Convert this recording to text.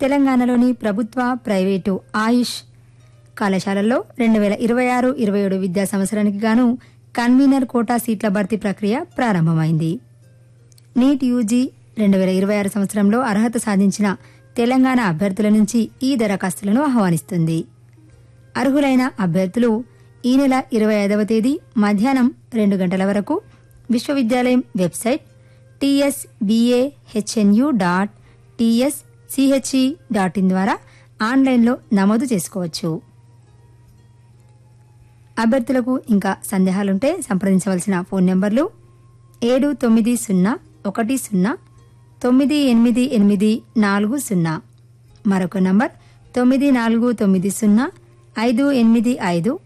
తెలంగాణలోని ప్రభుత్వ ప్రైవేటు ఆయుష్ కళాశాలల్లో రెండు వేల ఇరవై ఆరు ఇరవై ఏడు విద్యా సంవత్సరానికి గాను కన్వీనర్ కోటా సీట్ల భర్తీ ప్రక్రియ ప్రారంభమైంది నీట్ యూజీ రెండు వేల ఇరవై ఆరు సంవత్సరంలో అర్హత సాధించిన తెలంగాణ అభ్యర్థుల నుంచి ఈ దరఖాస్తులను ఆహ్వానిస్తుంది అర్హులైన అభ్యర్థులు ఈ నెల ఇరవై ఐదవ తేదీ మధ్యాహ్నం రెండు గంటల వరకు విశ్వవిద్యాలయం website TSBAHNU dot TSCHE dot in ద్వారా ఆన్లైన్లో నమోదు చేసుకోవచ్చు అభ్యర్థులకు ఇంకా సందేహాలుంటే సంప్రదించవలసిన ఫోన్ నెంబర్లు ఏడు తొమ్మిది సున్నా ఒకటి సున్నా తొమ్మిది ఎనిమిది ఎనిమిది నాలుగు సున్నా మరొక నంబర్ తొమ్మిది నాలుగు తొమ్మిది సున్నా ఐదు ఎనిమిది ఐదు